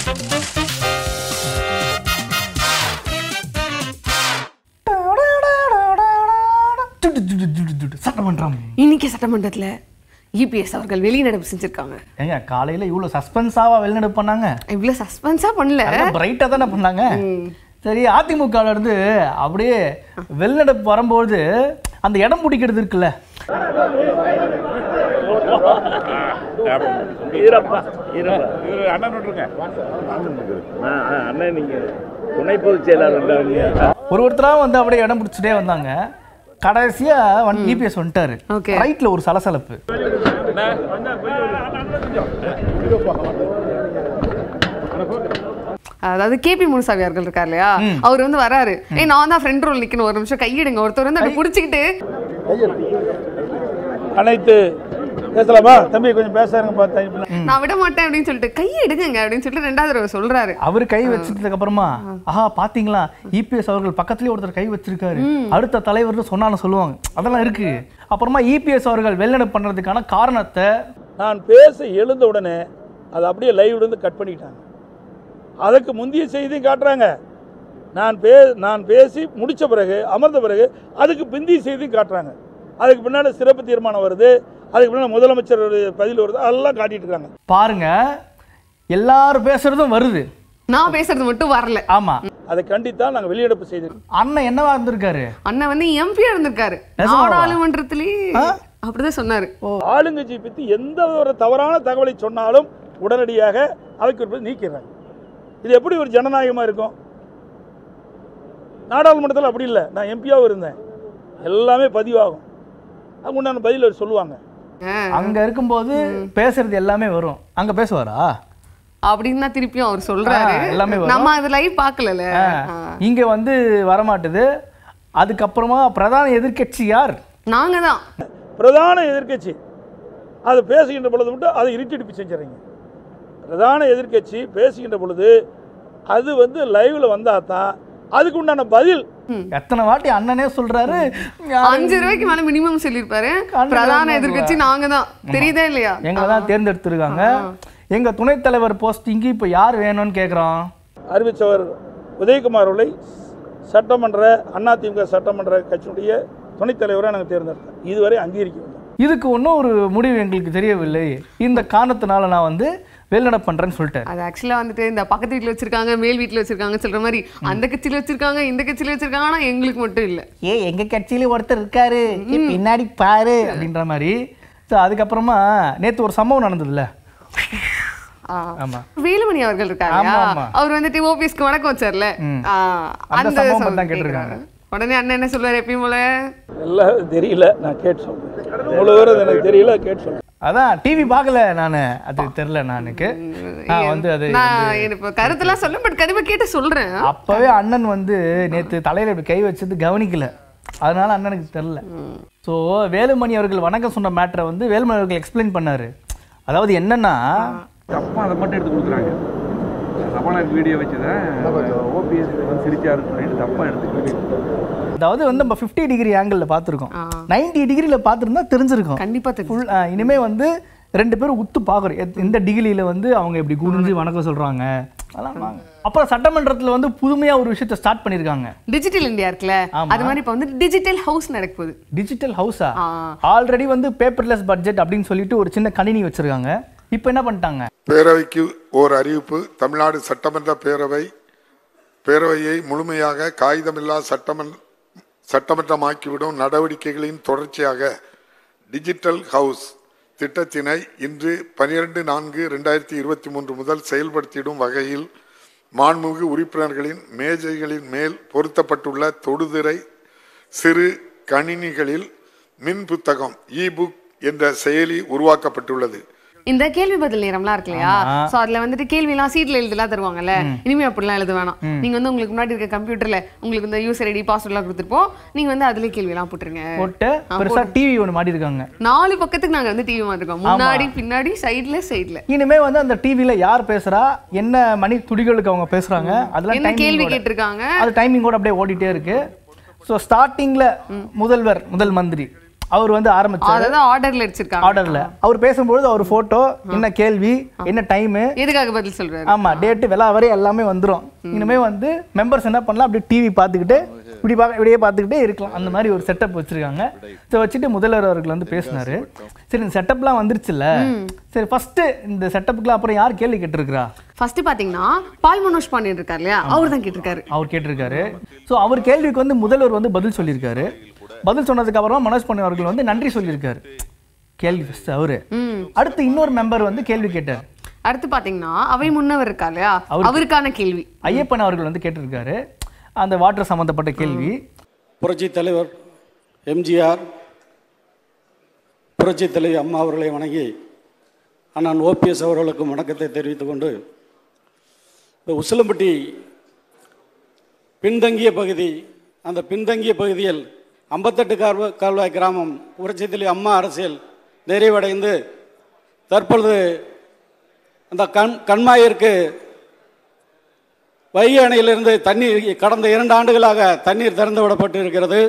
சட்டமன்றம் இன்னைக்கு சட்டமன்றத்துல இபிஎஸ் அவர்கள் வெளிநடப்பு செஞ்சிருக்காங்க ஏங்க காலையில இவ்வளவு சஸ்பென்ஸாவா வெளிநடப்பு பண்ணாங்க இவ்வளவு சஸ்பென்ஸா பண்ணல பிரைட்டா தானே பண்ணாங்க சரி அதிமுக ல இருந்து அப்படியே வெளிநடப்பு வரும்போது அந்த இடம் பிடிக்கிறது இருக்குல்ல ஈரப்பா ஈரப்பா இவர் அண்ணன் விட்டுருங்க நான் ஆ, அண்ணன் நீங்க துணை பொதுச் செயலாளர் இருக்காங்க ஒரு ஒருத்தரா வந்து அப்படியே இடம் பிடிச்சிட்டே வந்தாங்க கடைசியா வந்து இபிஎஸ் வந்துட்டாரு Okay. ரைட்ல ஒரு சலசலப்பு அதாவது கேபி முனுசாமி அவர்கள் இருக்கார் இல்லையா அவர் வந்து வராரு ஏய் நான் தான் ஃப்ரெண்ட் ரோல் நிக்கணும் ஒரு நிமிஷம் கையிடுங்க ஒருத்தர் வந்து அப்படி புடிச்சுக்கிட்டு அனைத்து பேசலாமா தம்பி கொஞ்சம் பேசாருங்க பார்த்தா நான் விட மாட்டேன் அப்படின்னு சொல்லிட்டு கையை எடுங்க அப்படின்னு சொல்லிட்டு ரெண்டாவது தடவை சொல்றாரு அவர் கை வச்சதுக்கு அப்புறமா ஆஹா பாத்தீங்களா இபிஎஸ் அவர்கள் பக்கத்துலயே ஒருத்தர் கை வச்சிருக்காரு அடுத்த தலைவர்னு சொன்னாலும் சொல்லுவாங்க அதெல்லாம் இருக்கு அப்புறமா இபிஎஸ் அவர்கள் வெளிநடப்பு பண்றதுக்கான காரணத்தை நான் பேச எழுந்த உடனே அதை அப்படியே லைவ்ல இருந்து கட் பண்ணிட்டாங்க அதுக்கு முந்தைய செய்தியும் காட்டுறாங்க நான் பே நான் பேசி முடிச்ச பிறகு அமர்ந்த பிறகு அதுக்கு பிந்தைய செய்தியும் காட்டுறாங்க அதுக்கு பின்னாடி சிறப்பு தீர்மானம் வருது அதுக்கு பின்னாடி முதலமைச்சர் பதில் வருது அதெல்லாம் காட்டிட்டு இருக்காங்க பாருங்க எல்லாரும் பேசுறதும் வருது நான் பேசுறது மட்டும் வரல ஆமா அதை கண்டித்தான் நாங்கள் வெளியெடுப்பு செய்திருக்கோம் அண்ணன் என்னவா இருந்திருக்காரு அண்ணன் வந்து எம்பியா இருந்திருக்காரு நிஜமாவா? நாடாளுமன்றத்திலேயே அப்படிதான் சொன்னாரு ஆளுங்கட்சி பற்றி எந்த ஒரு தவறான தகவலை சொன்னாலும் உடனடியாக அவைக்கு ஒரு நீக்கிறாங்க இது எப்படி ஒரு ஜனநாயகமாக இருக்கும் நாடாளுமன்றத்தில் அப்படி இல்லை நான் எம்பியாவும் இருந்தேன் எல்லாமே பதிவாகும் அவங்க உண்டான பதில் அவர் சொல்லுவாங்க அங்க இருக்கும்போது பேசுறது எல்லாமே வரும் அங்க பேசுவாரா அப்படின்னு தான் திருப்பியும் அவர் சொல்றாரு ஆ, எல்லாமே வரும். நம்ம அது லைவ் பார்க்கல இங்க வந்து வரமாட்டுது அதுக்கப்புறமா பிரதான எதிர்க்கட்சி யார் நாங்க தான் பிரதான எதிர்க்கட்சி அது பேசுகின்ற பொழுது மட்டும் அதை இருட்டடிப்பு செஞ்சுறீங்க பிரதான எதிர்க்கட்சி பேசுகின்ற பொழுது அது வந்து லைவ்ல வந்தால் தான் அதுக்கு உண்டான பதில் எத்தனை வாட்டி அண்ணனே சொல்றாரு அஞ்சு ரூபாய்க்கு மேல மினிமம் சொல்லியிருப்பாரு கண்டிப்பா பிரதான ஆமா. எதிர்க்கட்சி நாங்க தான் தெரியுதா இல்லையா எங்களை தான் தேர்ந்தெடுத்திருக்காங்க எங்க துணைத் தலைவர் போஸ்டிங்கு இப்ப யார் வேணும்னு கேக்குறோம் அறிவித்தவர் உதயகுமார் அவர்களை சட்டமன்ற அதிமுக சட்டமன்ற கட்சியினுடைய துணைத் தலைவராக நாங்கள் தேர்ந்தெடுத்தோம் இதுவரை அங்கீகரிக்கவில்லை இதுக்கு ஒன்றும் ஒரு முடிவு எங்களுக்கு தெரியவில்லை இந்த காரணத்தினால நான் வந்து வெளிநடப்பு பண்றேன்னு சொல்லிட்டேன் அது ஆக்சுவலா வந்துட்டு இந்த பக்கத்து வீட்ல வச்சிருக்காங்க மேல் வீட்ல வச்சிருக்காங்க சொல்ற மாதிரி அந்த கட்சியில வச்சிருக்காங்க இந்த கட்சியில வச்சிருக்காங்க ஆனா எங்களுக்கு மட்டும் இல்ல ஏ எங்க கட்சியில ஒருத்தர் இருக்காரு ஏ, பின்னாடி பாரு அப்படின்ற மாதிரி ஸோ அதுக்கப்புறமா நேத்து ஒரு சம்பவம் நடந்ததுல்ல ஆ. ஆமா வேலுமணி அவர்கள் இருக்காரு ஆமா, ஆமா. அவர் வந்துட்டு ஓபிஎஸ்க்கு வணக்கம் வச்சார்ல ஆ, அந்த சம்பவம் sound தான் கேட்டிருக்காங்க. உடனே அண்ணன் என்ன சொல்லுவாரு எப்பயும் போல எல்லாம் தெரியல நான் கேட்டு சொல்றேன் முழுவதும் எனக்கு தெரியல கேட்டு சொல்றேன் அதான் டிவி பார்க்கல நான் அது தெரியல நானுக்கு நான் வந்து அது நான் எனக்கு இப்ப கருத்தெல்லாம் சொல்ல பட் கண்டிப்பா கேட்டு சொல்றேன் அப்பவே அண்ணன் வந்து நேத்து தலையில இப்படி கை வச்சது கவனிக்கல அதனால அண்ணனுக்கு தெரியல ஸோ வேலுமணி அவர்கள் வணக்கம் சொன்ன மேட்டரை வந்து வேலுமணி அவர்கள் எக்ஸ்பிளைன் பண்ணாரு அதாவது என்னன்னா தப்பா அதை மட்டும் எடுத்து கொடுக்குறாங்க சபாநாயகர் வீடியோ வச்சு தான் ஓபிஎஸ் வந்து சிரிச்சாருன்னு சொல்லிட்டு தப்பா எடுத்து அதாவது வந்து நம்ம ஃபிஃப்டி டிகிரி ஆங்கிளில் பார்த்துருக்கோம் நைன்டி டிகிரியில் பார்த்துருந்தா தெரிஞ்சிருக்கும் கண்டிப்பா தெரியும் ஃபுல் இனிமே வந்து ரெண்டு பேரும் உத்து பார்க்குறோம் எத்- எந்த டிகிரியில் வந்து அவங்க இப்படி குனிஞ்சு வணக்கம் சொல்றாங்க அதெல்லாம் வாங்க அப்புறம் சட்டமன்றத்தில் வந்து புதுமையா ஒரு விஷயத்தை ஸ்டார்ட் பண்ணியிருக்காங்க டிஜிட்டல் இந்தியா இருக்குல்ல ஆமா. அது மாதிரி இப்ப வந்து டிஜிட்டல் ஹவுஸ் நடக்க போகுது டிஜிட்டல் ஹவுஸா ஆ. ஆல்ரெடி வந்து பேப்பர்லெஸ் பட்ஜெட் அப்படின்னு சொல்லிட்டு ஒரு சின்ன கணினி வச்சிருக்காங்க இப்போ என்ன பண்ணிட்டாங்க பேரவைக்கு ஓர் அறிவிப்பு தமிழ்நாடு சட்டமன்ற பேரவை பேரவையை முழுமையாக காகிதமில்லா சட்டமன்ற சட்டமன்றமாக்கிவிடும் நடவடிக்கைகளின் தொடர்ச்சியாக டிஜிட்டல் ஹவுஸ் திட்டத்தினை இன்று பனிரெண்டு நான்கு ரெண்டாயிரத்தி இருபத்தி மூன்று முதல் செயல்படுத்திடும் வகையில் மாண்புமிகு உறுப்பினர்களின் மேஜைகளின் மேல் பொருத்தப்பட்டுள்ள தொடுதிரை சிறு கணினிகளில் மின் புத்தகம் இ புக் என்ற செயலி உருவாக்கப்பட்டுள்ளது இந்த கேள்வி பதில் நேரம்லாம் இருக்கு இல்லையா சோ அதுல வந்துட்டு கேள்வி எல்லாம் சீட்ல எழுதலாம் தருவாங்கல்ல இனிமே அப்படிலாம் எழுத வேணாம் நீங்க வந்து உங்களுக்கு முன்னாடி இருக்க கம்ப்யூட்டர்ல உங்களுக்கு இந்த யூசர் ஐடி பாஸ்வேர்ட் எல்லாம் கொடுத்துருப்போம் நீங்க வந்து அதுல கேள்வி எல்லாம் போட்டுருங்க போட்டு பெருசா டிவி ஒன்று மாட்டிருக்காங்க நாலு பக்கத்துக்கு நாங்க வந்து டிவி மாட்டிருக்கோம் முன்னாடி பின்னாடி சைடுல சைடுல இனிமே வந்து அந்த டிவில யார் பேசுறா என்ன மணி துடிகளுக்கு அவங்க பேசுறாங்க அதெல்லாம் என்ன கேள்வி timing ஓட- கேட்டிருக்காங்க அது டைமிங் கூட அப்படியே ஓடிட்டே இருக்கு ஸோ ஸ்டார்டிங்ல முதல்வர் முதல் மந்திரி அவர் வந்து ஆரம்பிச்சார் அதாவது ஆர்டர்ல அடிச்சிருக்காங்க ஆர்டர்ல அவர் பேசும்பொழுது அவர் போட்டோ என்ன கேள்வி என்ன டைமு எதுக்காக பதில் சொல்றாரு ஆமா டேட்டு விலா வரை எல்லாமே வந்துரும் இனிமே வந்து மெம்பர்ஸ் என்ன பண்ணலாம் அப்படியே டிவி பார்த்துக்கிட்டு இப்படி பார்க்க இப்படியே பார்த்துக்கிட்டே இருக்கலாம் அந்த மாதிரி ஒரு செட்டப் வச்சிருக்காங்க ஸோ வச்சுட்டு முதல்வர் அவர்கள் வந்து பேசினாரு சரி இந்த செட்டப்லாம் வந்துருச்சுல்ல சரி ஃபர்ஸ்ட் இந்த செட்டப்புக்குலாம் அப்புறம் யார் கேள்வி கேட்டிருக்கிறா ஃபர்ஸ்ட் பாத்தீங்கன்னா பால் மனோஜ் பாண்டியன் இருக்கார் இல்லையா அவர் தான் கேட்டிருக்காரு அவர் கேட்டிருக்காரு ஸோ அவர் கேள்விக்கு வந்து முதல்வர் வந்து பதில் சொல்லியிருக்காரு பதில் சொன்னதுக்கு அப்புறமா மனோஜ் பாண்டியன் அவர்கள் வந்து நன்றி சொல்லியிருக்காரு கேள்வி ஃபர்ஸ்ட் அவரு அடுத்து இன்னொரு மெம்பர் வந்து கேள்வி கேட்டார் அடுத்து பாத்தீங்கன்னா அவை முன்னவர் இருக்கா இல்லையா அவருக்கான கேள்வி ஐயப்பன் அவர்கள் வந்து கேட்டிருக்காரு அந்த வாட்டர் சம்பந்தப்பட்ட கேள்வி புரட்சித் தலைவர் எம்ஜிஆர் புரட்சித் தலைவி அம்மா அவர்களை வணங்கி அண்ணன் ஓபிஎஸ் அவர்களுக்கும் வணக்கத்தை தெரிவித்துக் கொண்டு இந்த உசிலம்பட்டி பின்தங்கிய பகுதி அந்த பின்தங்கிய பகுதியில் ஐம்பத்தெட்டு கால்வா கால்வாய் கிராமம் புரட்சித் தலைவி அம்மா அரசியல் நிறைவடைந்து தற்பொழுது அந்த கண் கண்மாயிற்கு வைகை அணையிலிருந்து தண்ணீர் கடந்த இரண்டு ஆண்டுகளாக தண்ணீர் திறந்து விடப்பட்டு இருக்கிறது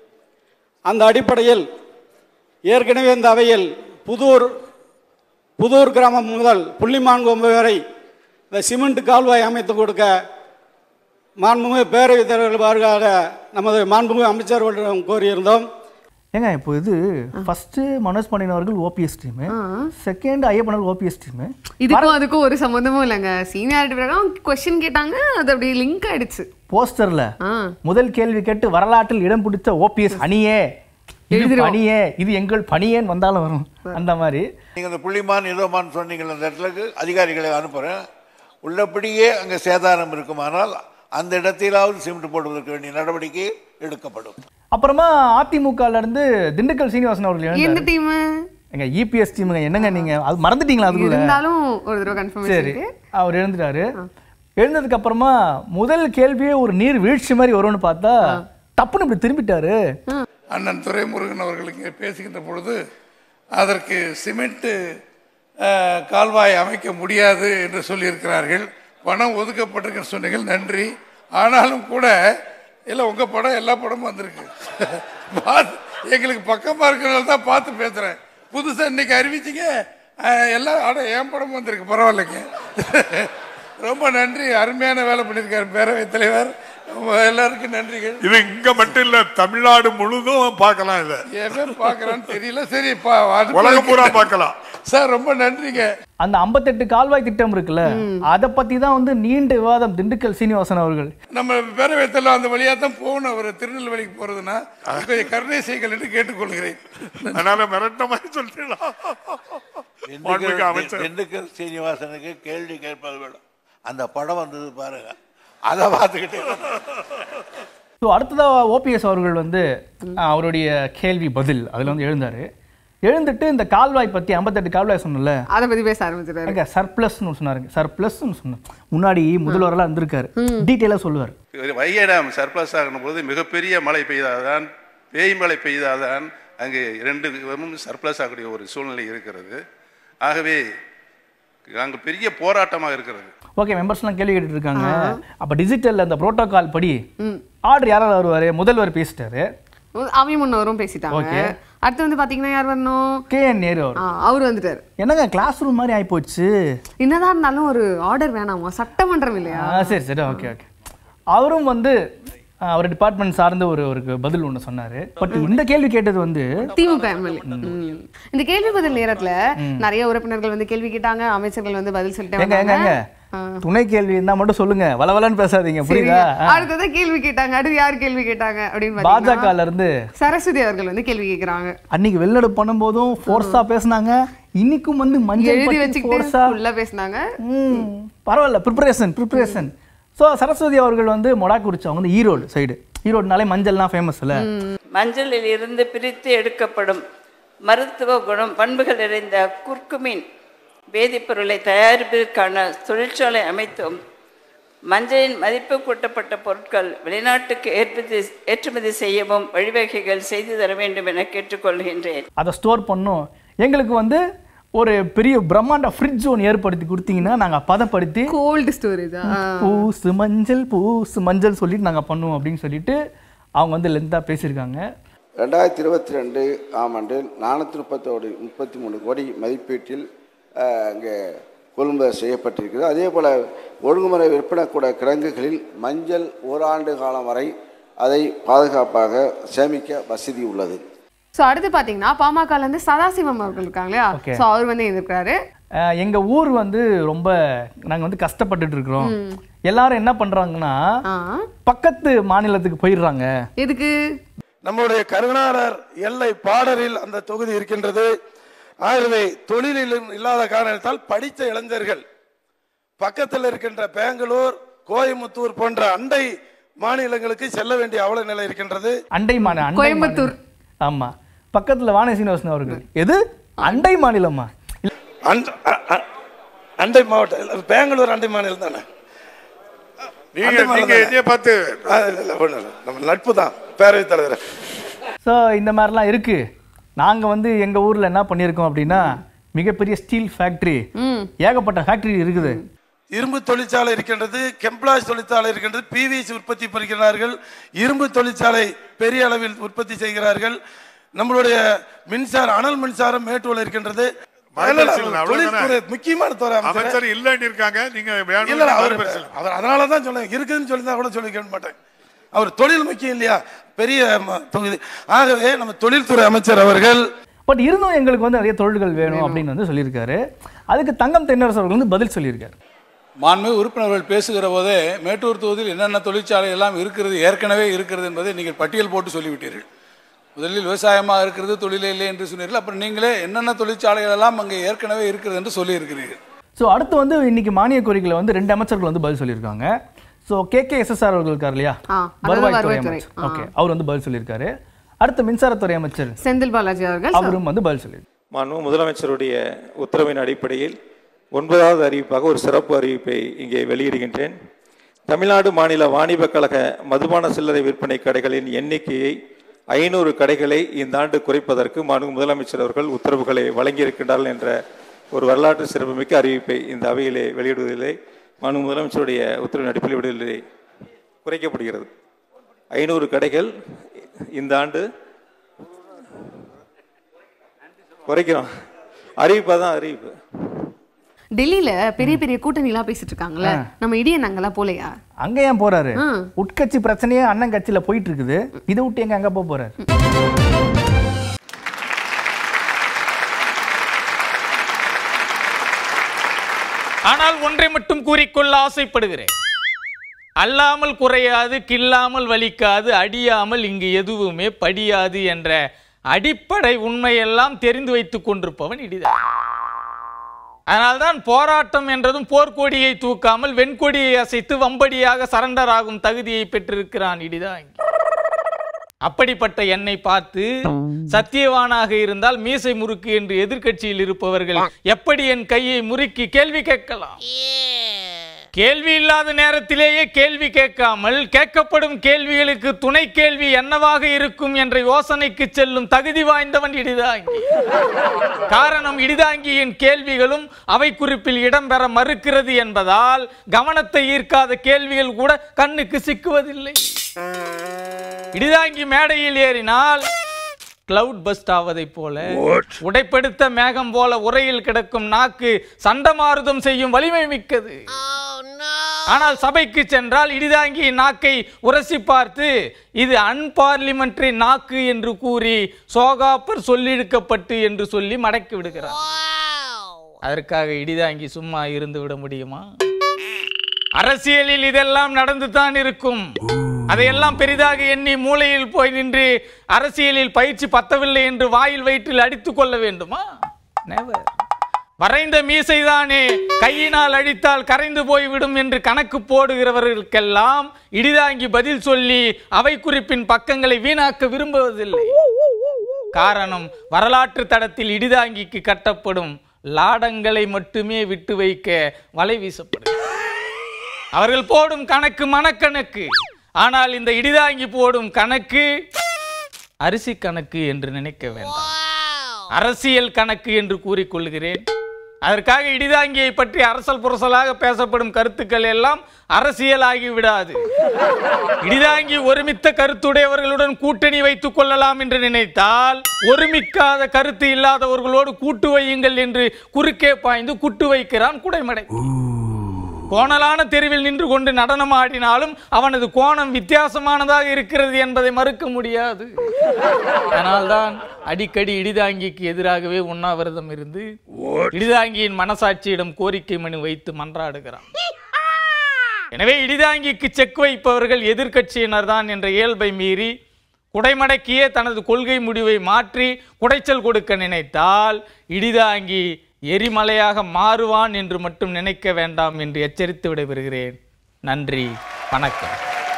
அந்த அடிப்படையில் ஏற்கனவே இந்த அவையில் புதூர் புதூர் கிராமம் முதல் புள்ளிமான்கொம்பு வரை இந்த சிமெண்ட் கால்வாய் அமைத்து கொடுக்க மாண்புமிகு பேரவைத் தலைவர்கள் வாரியாக நமது மாண்புமிகு அமைச்சர்களிடம் கோரியிருந்தோம் ஏங்க இப்போ இது ஃபர்ஸ்ட் மனோஜ் பாண்டியன் அவர்கள் ஓபிஎஸ் டீம் செகண்ட் ஐயப்பன் அவர்கள் ஓபிஎஸ் டீம் இதுக்கும் அதுக்கும் ஒரு சம்மந்தமும் இல்லைங்க சீனியாரிட்டி பிரகாரம் கொஸ்டின் கேட்டாங்க அது அப்படியே லிங்க் ஆயிடுச்சு போஸ்டர்ல ஆ முதல் கேள்வி கேட்டு வரலாற்றில் இடம் பிடித்த ஓபிஎஸ் அணியே இது எழுதிருவோம். பணியே இது எங்கள் பணியேன்னு வந்தாலும் வரும் அந்த மாதிரி நீங்கள் இந்த புள்ளிமான் இதோமான் சொன்னீங்கள் அந்த இடத்துக்கு அதிகாரிகளை அனுப்புகிறேன் உள்ளபடியே அங்கே சேதாரம் இருக்குமானால் அந்த இடத்திலாவது சிமெண்ட் போடுவதற்கு வேண்டிய நடவடிக்கை எடுக்கப்படும் அப்புறமா அதிமுகல இருந்து திண்டுக்கல் சீனிவாசன் அவர்கள் எந்த எழுந்தாரு டீம் எங்க இபிஎஸ் டீமுங்க என்னங்க நீங்க அது மறந்துட்டீங்களா அதுக்குள்ள இருந்தாலும் ஒரு தடவை சரி கன்ஃபர்மேஷன் அவர் எழுந்துட்டாரு எழுந்ததுக்கு அப்புறமா முதல் கேள்வியே ஒரு நீர் வீழ்ச்சி மாதிரி வரும்னு பார்த்தா டப்புன்னு இப்படி திரும்பிட்டாரு அண்ணன் துரைமுருகன் அவர்கள் இங்கே பேசுகின்ற பொழுது அதற்கு சிமெண்ட் அஹ், கால்வாய் அமைக்க முடியாது என்று சொல்லியிருக்கிறார்கள் பணம் ஒதுக்கப்பட்டிருக்குன்னு சொன்னீர்கள் நன்றி ஆனாலும் கூட இல்லை உங்கள் படம் எல்லா படமும் வந்திருக்கு பார்த்து எங்களுக்கு பக்கமாக இருக்கிறதால தான் பார்த்து பேசுகிறேன் புதுசாக இன்னைக்கு அறிவிச்சிங்க அஹ், எல்லாம் அட என் படம் வந்திருக்கு பரவாயில்லைங்க ரொம்ப நன்றி அருமையான வேலை பண்ணியிருக்காரு பேரவைத் தலைவர் எல்லாருக்கும் நன்றிகள் இது இங்க மட்டும் இல்ல தமிழ்நாடு முழுதும் பார்க்கலாம் இத என் பேர் பார்க்கறான்னு தெரியல சரி பா அது உலகம் பூரா பார்க்கலாம் சார் ரொம்ப நன்றிங்க அந்த 58 கால்வாய் திட்டம் இருக்குல்ல அதை பத்தி தான் வந்து நீண்ட விவாதம் திண்டுக்கல் சீனிவாசன் அவர்கள் நம்ம பேரவைத்தில் அந்த வழியா தான் போகணும் அவர் திருநெல்வேலிக்கு போறதுன்னா கொஞ்சம் கருணை செய்கள் என்று கேட்டுக்கொள்கிறேன் அதனால மிரட்ட மாதிரி சொல்லிடலாம் மாண்புமிகு அமைச்சர். திண்டுக்கல் திண்டுக்கல் சீனிவாசனுக்கு கேள்வி கேட்பது விட அந்த படம் வந்தது பாருங்க அதை பார்த்துக்கிட்டே ஸோ அடுத்ததா ஓபிஎஸ் அவர்கள் வந்து அஹ், அவருடைய கேள்வி பதில் அதுல வந்து எழுந்தாரு எழுந்துட்டு இந்த கால்வாய் பத்தி 58 கால்வாய் சொன்னல அதை பத்தி பேச ஆரம்பிச்சிட்டாரு அங்க சர்ப்ளஸ்னு சொன்னாருங்க சர்ப்ளஸ்னு சொன்னார் முன்னாடி முதல்வரெல்லாம் இருந்திருக்காரு டீட்டெயிலாக சொல்லுவார் வைகை டேம் சர்ப்ளஸ் ஆகும் போது மிகப்பெரிய மழை பெய்தால்தான் பேய் மழை பெய்தால்தான் அங்கு இரண்டு விதமும் சர்ப்ளஸ் ஆகக்கூடிய ஒரு சூழ்நிலை இருக்கிறது ஆகவே அங்கு பெரிய போராட்டமாக இருக்கிறது ஓகே மெம்பர்ஸ்லாம் கேள்வி கேட்டுட்டு இருக்காங்க அப்ப டிஜிட்டல் அந்த புரோட்டோகால் படி ஆர்டர் யாராவது வருவாரு முதல்வர் பேசிட்டாரு அவை முன்னவரும் பேசிட்டாங்க Okay. அடுத்து வந்து பாத்தீங்கன்னா யார் வரணும் கே என் நேரு அவர் ஆ, அவர் வந்துட்டாரு என்னங்க கிளாஸ் ரூம் மாதிரி ஆயிப்போச்சு என்னதான் இருந்தாலும் ஒரு ஆர்டர் வேணாமா சட்டமன்றம் இல்லையா ஆ, சரி சரி ஓகே ஓகே அவரும் வந்து ஆ, அவர் டிபார்ட்மெண்ட் சார்ந்த ஒரு ஒரு பதில் ஒன்று சொன்னாரு பட் இந்த கேள்வி கேட்டது வந்து திமுக எம்எல்ஏ இந்த கேள்வி பதில் நேரத்துல நிறைய உறுப்பினர்கள் வந்து கேள்வி கேட்டாங்க அமைச்சர்கள் வந்து பதில் சொல்லிட்டு எங்க எங்க வந்தாங்க எங்க துணை கேள்வி இருந்தா மட்டும் சொல்லுங்க வளவலன்னு பேசாதீங்க புரியுதா ஆ. அடுத்ததான் கேள்வி கேட்டாங்க அடுத்து யார் கேள்வி கேட்டாங்க அப்படின்னு பாத்தீங்கன்னா பாஜகல இருந்து சரஸ்வதி அவர்கள் வந்து கேள்வி கேக்குறாங்க அன்னைக்கு வெளிநடப்பு பண்ணும்போதும் ஃபோர்ஸா பேசுனாங்க இன்னைக்கும் வந்து மஞ்சள் எழுதி பத்தி வச்சுக்கிட்டு ஃபோர்ஸா ஃபுல்லா பேசினாங்க ம் பரவாயில்ல ப்ரிப்பரேஷன் ப்ரிப்பரேஷன் ஸோ சரஸ்வதி அவர்கள் வந்து மொடாக்குறிச்சி அவங்க வந்து ஈரோடு சைடு ஈரோடுனாலே மஞ்சள்லாம் ஃபேமஸ் இல்ல மஞ்சளில் இருந்து பிரித்து எடுக்கப்படும் மருத்துவ குணம் பண்புகள் நிறைந்த குர்குமின் வேதிப்பொருளை தயாரிப்பதற்கான தொழிற்சாலை அமைத்தும் மஞ்சளின் மதிப்பு கூட்டப்பட்ட பொருட்கள் வெளிநாட்டுக்கு ஏற்பது ஏற்றுமதி செய்யவும் வழிவகைகள் செய்து தர வேண்டும் என கேட்டுக்கொள்கின்றேன் அதை ஸ்டோர் பண்ணோம் எங்களுக்கு வந்து ஒரு பெரிய பிரம்மாண்ட ஃப்ரிட்ஜ் ஒன்று ஏற்படுத்தி கொடுத்தீங்கன்னா நாங்கள் பதப்படுத்தி கோல்டு ஸ்டோரேஜ் பூசு மஞ்சள் பூசு மஞ்சள் சொல்லிட்டு நாங்கள் பண்ணுவோம் அப்படின்னு சொல்லிட்டு அவங்க வந்து லென்த்தாக பேசியிருக்காங்க ரெண்டாயிரத்தி இருபத்தி ரெண்டு ஆம் ஆண்டில் நானூற்றி முப்பத்தோடு முப்பத்தி மூணு கோடி மதிப்பீட்டில் அஹ், அங்கே கொள்முதல் செய்யப்பட்டிருக்கிறது அதே போல் ஒழுங்குமுறை விற்பனைக்கூட கிடங்குகளில் மஞ்சள் ஓராண்டு காலம் வரை அதை பாதுகாப்பாக சேமிக்க வசதி உள்ளது ஸோ அடுத்து பார்த்தீங்கன்னா பாமகல இருந்து சதாசிவம் அவர்கள் இருக்காங்க இல்லையா Okay. ஸோ அவர் வந்து இருக்காரு அஹ் எங்க ஊர் வந்து ரொம்ப நாங்க வந்து கஷ்டப்பட்டுட்டு இருக்கிறோம் எல்லாரும் என்ன பண்றாங்கன்னா பக்கத்து மாநிலத்துக்கு போயிடுறாங்க எதுக்கு நம்முடைய கருணாளர் எல்லை பாடரில் அந்த தொகுதி இருக்கின்றது ஆகவே தொழிலில் இல்லாத காரணத்தால் படித்த இளைஞர்கள் பக்கத்தில் இருக்கின்ற பெங்களூர் கோயம்புத்தூர் போன்ற அண்டை மாநிலங்களுக்கு செல்ல வேண்டிய அவல நிலை இருக்கின்றது அண்டை மாநிலம் அண்டை கோயம்புத்தூர். மாநிலம். ஆமா பக்கத்துல வாணி சீனிவாசன் அவர்கள் எது அண்டை மாநிலமா அண்ட- அ- அ- அண்டை மாவட்டம் இல்ல, பெங்களூர் அண்டை மாநிலம் தானே நீங்க அண்டை மாநிலம் நீங்க தானே? என்னைய பார்த்து ஆ, இல்ல, இல்ல, ஒண்ணும் இல்ல. நம்ம நட்பு தான் பேரவைத் தலைவர் ஸோ இந்த மாதிரிலாம் இருக்கு நாங்க வந்து எங்க ஊர்ல என்ன பண்ணியிருக்கோம் அப்படின்னா மிகப்பெரிய ஸ்டீல் ஃபேக்டரி ஏகப்பட்ட ஃபேக்டரி இருக்குது இரும்பு தொழிற்சாலை இருக்கின்றது கெம்ப்ளாஸ் தொழிற்சாலை இருக்கின்றது பிவிசி உற்பத்தி பண்ணுகிறார்கள் இரும்பு தொழிற்சாலை பெரிய அளவில் உற்பத்தி செய்கிறார்கள் நம்மளுடைய மின்சார அனல் மின்சாரம் மேட்டூர்ல இருக்கின்றது மறுபரிசீலனை, தொழில்துறை அவ்வளவுதானே? முக்கியமான துறை அமைச்சர். அமைச்சர் இல்லைன்னு இருக்காங்க நீங்க இல்ல, வேணும் இல்ல, அவர் மறுபரிசீலனை. அவர் அதனால தான் சொன்னேன் இருக்குதுன்னு சொல்லி கூட சொல்லிக்க மாட்டேன் அவர் தொழில் முக்கியம் இல்லையா பெரிய ம- தொகுதி ஆகவே நம்ம தொழில்துறை அமைச்சர் அவர்கள் பட் இருந்தும் எங்களுக்கு வந்து நிறைய தொழில்கள் வேணும் அப்படின்னு வந்து சொல்லியிருக்காரு அதுக்கு தங்கம் தென்னரசு அவர்கள் வந்து பதில் சொல்லியிருக்காரு மாண்புமிகு உறுப்பினர்கள் பேசுகிற போதே மேட்டூர் தொகுதியில் என்னென்ன தொழிற்சாலை எல்லாம் இருக்கிறது ஏற்கனவே இருக்கிறது என்பதை நீங்கள் பட்டியல் போட்டு சொல்லிவிட்டீர்கள் முதலில் விவசாயமாக இருக்கிறது தொழிலே இல்லை என்று சொன்னீர்கள் அப்புறம் நீங்களே என்னென்ன தொழிற்சாலைகள் எல்லாம் அங்கே ஏற்கனவே இருக்கிறது என்று சொல்லியிருக்கிறீர்கள் ஸோ அடுத்து வந்து இன்னைக்கு மானிய கோரிக்கையில் வந்து ரெண்டு அமைச்சர்கள் வந்து பதில் சொல்லியிருக்காங்க ஸோ கே கே எஸ்எஸ்ஆர் அவர்கள் இருக்கார் இல்லையா ஆ, அதாவது வருவாய்த்துறை வருவாய்த்துறை. அமைச்சர் ஆ. ஓகே அவர் வந்து பதில் சொல்லியிருக்காரு அடுத்து மின்சாரத்துறை அமைச்சர் செந்தில் பாலாஜி அவர்கள் அவரும் வந்து பதில் சொல்லியிருக்காரு மாண்பு முதலமைச்சருடைய உத்தரவின் அடிப்படையில் ஒன்பதாவது அறிவிப்பாக ஒரு சிறப்பு அறிவிப்பை இங்கே வெளியிடுகின்றேன் தமிழ்நாடு மாநில வாணிப கழக மதுபான சில்லறை விற்பனை கடைகளின் எண்ணிக்கையை ஐநூறு கடைகளை இந்த ஆண்டு குறைப்பதற்கு மாண்பு முதலமைச்சர் அவர்கள் உத்தரவுகளை வழங்கியிருக்கின்றார்கள் என்ற ஒரு வரலாற்று சிறப்புமிக்க அறிவிப்பை இந்த அவையிலே வெளியிடுவதில்லை மாண்பு முதலமைச்சருடைய உத்தரவின் அடிப்படையில் விடுதலை குறைக்கப்படுகிறது ஐநூறு கடைகள் இந்த ஆண்டு குறைக்கிறோம் அறிவிப்பாக தான் அறிவிப்பு டெல்லியில பெரிய பெரிய கூட்டணி எல்லாம் பேசிட்டு இருக்காங்கல்ல நம்ம இடியன் அங்கெல்லாம் போலையா அங்க ஏன் போறாரு உட்கட்சி பிரச்சனையே அண்ணன் கட்சியில போயிட்டு இருக்குது இதை விட்டு எங்க அங்க போக போறாரு ஆனால் ஒன்றை மட்டும் கூறிக்கொள்ள ஆசைப்படுகிறேன் அல்லாமல் குறையாது கில்லாமல் வலிக்காது அடியாமல் இங்கு எதுவுமே படியாது என்ற அடிப்படை உண்மையெல்லாம் தெரிந்து வைத்துக் கொண்டிருப்பவன் இடிதான் அதனால்தான் போராட்டம் என்றதும் போர்க்கொடியை தூக்காமல் வெண்கொடியை அசைத்து வம்படியாக சரண்டர் ஆகும் தகுதியை பெற்றிருக்கிறான் இடிதான் அப்படிப்பட்ட என்னை பார்த்து சத்தியவானாக இருந்தால் மீசை முறுக்கு என்று எதிர்க்கட்சியில் இருப்பவர்கள் எப்படி என் கையை முறுக்கி கேள்வி கேட்கலாம் கேள்வி இல்லாத நேரத்திலேயே கேள்வி கேட்காமல் கேட்கப்படும் கேள்விகளுக்கு துணை கேள்வி என்னவாக இருக்கும் என்ற யோசனைக்கு செல்லும் தகுதி வாய்ந்தவன் இடிதாங்கி காரணம் இடிதாங்கியின் கேள்விகளும் அவை குறிப்பில் இடம்பெற மறுக்கிறது என்பதால் கவனத்தை ஈர்க்காத கேள்விகள் கூட கண்ணுக்கு சிக்குவதில்லை இடிதாங்கி மேடையில் ஏறினால் கிளவுட் பஸ்ட் ஆவதைப் போல உடைப்படுத்த மேகம் போல உரையில் கிடக்கும் நாக்கு சண்டமாருதம் செய்யும் வலிமை மிக்கது ஆனால் சபைக்கு சென்றால் இடிதாங்கி நாக்கை உரசி பார்த்து இது அன்பார்லிமெண்டரி நாக்கு என்று கூறி சோகாப்பர் சொல்லிழுக்கப்பட்டு என்று சொல்லி மடக்கி விடுகிறார் அதற்காக இடிதாங்கி சும்மா இருந்து விட முடியுமா அரசியலில் இதெல்லாம் நடந்து தான் இருக்கும் அதையெல்லாம் பெரிதாக எண்ணி மூலையில் போய் நின்று அரசியலில் பயிற்சி பத்தவில்லை என்று வாயில் வயிற்றில் அடித்துக் கொள்ள வேண்டுமா நெவர் வரைந்த மீசைதானே கையினால் அடித்தால் கரைந்து போய்விடும் என்று கணக்கு போடுகிறவர்களுக்கெல்லாம் இடிதாங்கி பதில் சொல்லி அவை குறிப்பின் பக்கங்களை வீணாக்க விரும்புவதில்லை காரணம் வரலாற்று தடத்தில் இடிதாங்கிக்கு கட்டப்படும் லாடங்களை மட்டுமே விட்டு வைக்க வலை வீசப்படும் அவர்கள் போடும் கணக்கு மனக்கணக்கு ஆனால் இந்த இடிதாங்கி போடும் கணக்கு அரிசி கணக்கு என்று நினைக்க வேண்டாம் அரசியல் கணக்கு என்று கூறிக்கொள்கிறேன் அதற்காக இடிதாங்கியை பற்றி அரசல் புரசலாக பேசப்படும் கருத்துக்கள் எல்லாம் அரசியலாகி விடாது இடிதாங்கி ஒருமித்த கருத்துடையவர்களுடன் கூட்டணி வைத்துக் கொள்ளலாம் என்று நினைத்தால் ஒருமிக்காத கருத்து இல்லாதவர்களோடு கூட்டு வையுங்கள் என்று குறுக்கே பாய்ந்து குட்டு வைக்கிறான் குடைமடை கோணலான தெருவில் நின்று கொண்டு நடனம் ஆடினாலும் அவனது கோணம் வித்தியாசமானதாக இருக்கிறது என்பதை மறுக்க முடியாது அதனால்தான் அடிக்கடி இடிதாங்கிக்கு எதிராகவே உண்ணாவிரதம் இருந்து இடிதாங்கியின் மனசாட்சியிடம் கோரிக்கை மனு வைத்து மன்றாடுகிறான் எனவே இடிதாங்கிக்கு செக் வைப்பவர்கள் எதிர்க்கட்சியினர் தான் என்ற இயல்பை மீறி குடைமடக்கியே தனது கொள்கை முடிவை மாற்றி குடைச்சல் கொடுக்க நினைத்தால் இடிதாங்கி எரிமலையாக மாறுவான் என்று மட்டும் நினைக்க வேண்டாம் என்று எச்சரித்து விடைபெறுகிறேன் நன்றி வணக்கம்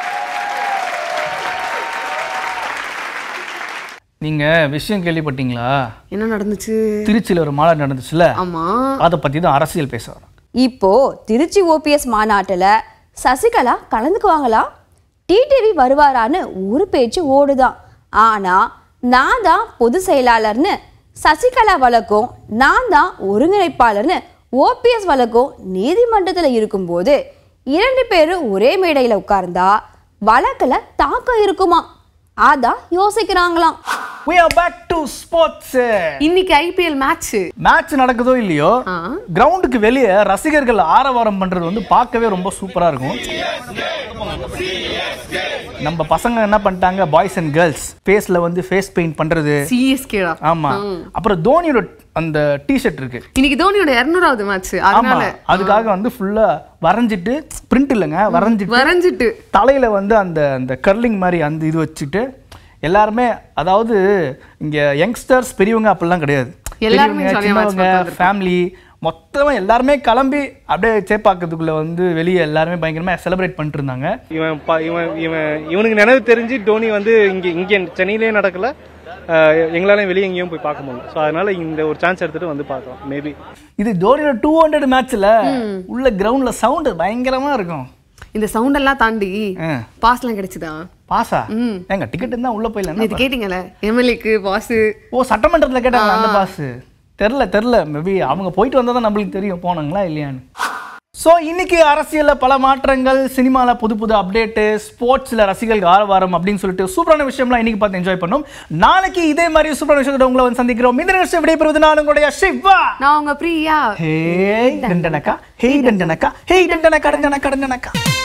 நீங்க விஷயம் கேள்விப்பட்டீங்களா என்ன நடந்துச்சு திருச்சியில் ஒரு மாநாடு நடந்துச்சுல ஆமா அதை பத்தி தான் அரசியல் பேச வரோம் இப்போ திருச்சி ஓபிஎஸ் மாநாட்டில் சசிகலா கலந்துக்குவாங்களா டிடிவி வருவாரான்னு ஒரு பேச்சு ஓடுதான் ஆனா நான் தான் பொதுச் செயலாளர்னு சசிகலா வழக்கும் நான் தான் ஒருங்கிணைப்பாளர்னு ஓபிஎஸ் வழக்கும் நீதிமன்றத்தில் இருக்கும்போது இரண்டு பேரும் ஒரே மேடையில் உட்கார்ந்தா வழக்கில் தாக்கம் இருக்குமா அதான் யோசிக்கிறாங்களாம் we are back to sports இன்னைக்கு ஐபிஎல் மேட்ச் மேட்ச் நடக்குதோ இல்லையோ கிரவுண்டுக்கு வெளியே ரசிகர்கள் ஆரவாரம் பண்றது வந்து பார்க்கவே ரொம்ப சூப்பரா இருக்கும் நம்ம பசங்க என்ன பண்ணிட்டாங்க பாய்ஸ் அண்ட் கேர்ள்ஸ் ஃபேஸ்ல வந்து ஃபேஸ் பெயிண்ட் பண்றது சிஎஸ்கேடா ஆமா அப்புறம் தோனியோட அந்த டிஷர்ட் இருக்கு இன்னைக்கு தோனியோட இருநூறாவது மேட்ச் ஆமா அதனால அதுக்காக வந்து ஃபுல்லா வரைஞ்சிட்டு பிரிண்ட் இல்லைங்க வரைஞ்சிட்டு வரைஞ்சிட்டு தலையில வந்து அந்த அந்த கர்லிங் மாதிரி அந்த இது வச்சுட்டு எல்லாருமே அதாவது இங்க யங்ஸ்டர்ஸ் பெரியவங்க அப்படிலாம் கிடையாது எல்லாருமே பெரியவங்க, jolly ஆ match சின்னவங்க பார்த்து ஃபேமிலி மொத்தமா எல்லாருமே கிளம்பி அப்படியே சேப்பாக்கத்துக்குள்ள வந்து வெளியே எல்லாருமே பயங்கரமா செலிப்ரேட் பண்ணிட்டு இருந்தாங்க இவன் ப- இவன் இவன் இவனுக்கு நினைவு தெரிஞ்சு டோனி வந்து இங்கே இங்கே சென்னையிலே நடக்கல அஹ், எங்களால வெளியே எங்கேயும் போய் பார்க்க முடியல ஸோ அதனால இந்த ஒரு சான்ஸ் எடுத்துட்டு வந்து பார்க்கலாம் மேபி இது தோனியோட டூ ஹண்ட்ரட் மேட்ச்ல உள்ள கிரவுண்ட்ல சவுண்ட் பயங்கரமா இருக்கும் இந்த சவுண்ட் எல்லாம் தாண்டி பாஸ்லாம் கிடைச்சுதா பாசா ஏங்க டிக்கெட் இருந்தா உள்ள போயிடலாம் இது கேட்டீங்கல்ல எம்எல்ஏக்கு பாஸ் ஓ சட்டமன்றத்துல கேட்டாங்க அந்த பாஸ் தெரில தெரில மேபி அவங்க போயிட்டு வந்தா தான் நம்மளுக்கு தெரியும் போனாங்களா இல்லையான்னு ஸோ இன்னைக்கு அரசியலில் பல மாற்றங்கள் சினிமாவில் புது புது அப்டேட்டு ஸ்போர்ட்ஸில் ரசிகர்களுக்கு ஆரவாரம் அப்படின்னு சொல்லிட்டு சூப்பரான விஷயம்லாம் இன்னைக்கு பார்த்து என்ஜாய் பண்ணோம் நாளைக்கு இதே மாதிரி சூப்பரான விஷயத்தோட உங்களை வந்து சந்திக்கிறோம் இந்த நிகழ்ச்சி விடைபெறுவது நான் உங்களுடைய சிவா நான் உங்க பிரியா ஹே டண்டனக்கா ஹே டண்டனக்கா ஹே டண்டனக்கா டண்டனக்கா டண்டனக்கா